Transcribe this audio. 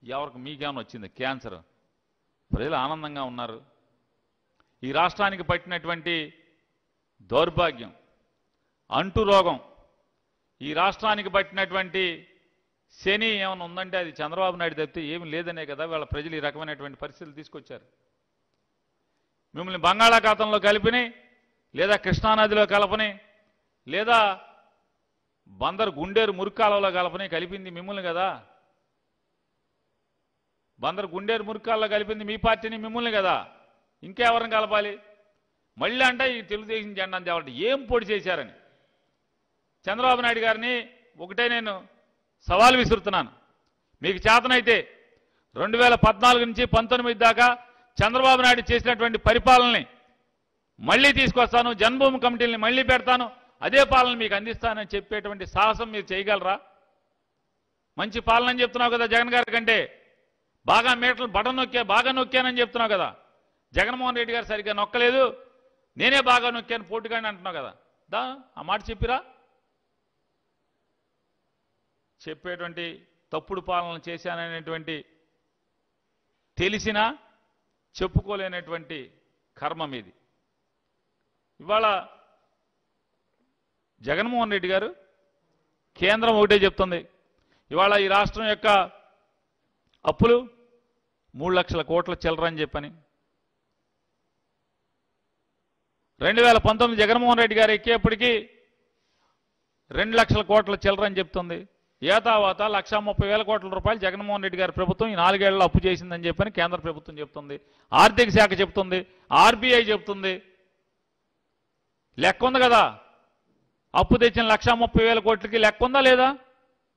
ఎవరికి మీకేమైనా వచ్చింది క్యాన్సర్ ప్రజలు ఆనందంగా ఉన్నారు ఈ రాష్ట్రానికి పట్టినటువంటి దౌర్భాగ్యం అంటు రోగం ఈ రాష్ట్రానికి పట్టినటువంటి శని ఏమైనా ఉందంటే అది చంద్రబాబు నాయుడు తప్పితే ఏమి లేదనే కదా వాళ్ళ ప్రజలు ఈ రకమైనటువంటి పరిస్థితులు తీసుకొచ్చారు మిమ్మల్ని బంగాళాఖాతంలో కలిపిని లేదా కృష్ణానదిలో కలపని లేదా బందరు గుండేరు మురుక్కాలలో కలపని కలిపింది మిమ్మల్ని కదా బందరు గుండేరు మురుక్కాలలో కలిపింది మీ పార్టీని మిమ్మల్ని కదా ఇంకెవరిని కలపాలి మళ్ళీ అంటే ఈ తెలుగుదేశం జెండా తేవాలంటే ఏం పొడి చేశారని చంద్రబాబు నాయుడు గారిని ఒకటే నేను సవాల్ విసురుతున్నాను మీకు చేతనైతే రెండు వేల పద్నాలుగు నుంచి పంతొమ్మిది దాకా చంద్రబాబు నాయుడు చేసినటువంటి పరిపాలనని మళ్ళీ తీసుకొస్తాను జన్మభూమి కమిటీని మళ్ళీ పెడతాను అదే పాలన మీకు అందిస్తానని చెప్పేటువంటి సాహసం మీరు చేయగలరా మంచి పాలన అని చెప్తున్నావు కదా జగన్ గారి కంటే బాగా మీటర్లు బటన్ నొక్కా బాగా నొక్కానని చెప్తున్నావు కదా జగన్మోహన్ రెడ్డి గారు సరిగ్గా నొక్కలేదు నేనే బాగా నొక్కాను పోటుగాని అంటున్నావు కదా దా ఆ మాట చెప్పిరా చెప్పేటువంటి తప్పుడు పాలన చేశాననేటువంటి తెలిసినా చెప్పుకోలేనటువంటి కర్మ మీది ఇవాళ జగన్మోహన్ రెడ్డి గారు కేంద్రం ఒకటే చెప్తుంది ఇవాళ ఈ రాష్ట్రం యొక్క అప్పులు మూడు లక్షల కోట్ల చిల్లరని చెప్పని రెండు వేల పంతొమ్మిది జగన్మోహన్ రెడ్డి గారు ఎక్కేప్పటికీ రెండు లక్షల కోట్ల చిల్లరని చెప్తుంది ఏతావాత లక్ష ముప్పై వేల కోట్ల రూపాయలు జగన్మోహన్ రెడ్డి గారి ప్రభుత్వం ఈ నాలుగేళ్లలో అప్పు చేసిందని చెప్పని కేంద్ర ప్రభుత్వం చెప్తుంది ఆర్థిక శాఖ చెప్తుంది ఆర్బీఐ చెప్తుంది లెక్క ఉంది కదా అప్పు తెచ్చిన లక్ష ముప్పై వేల కోట్లకి లెక్క ఉందా లేదా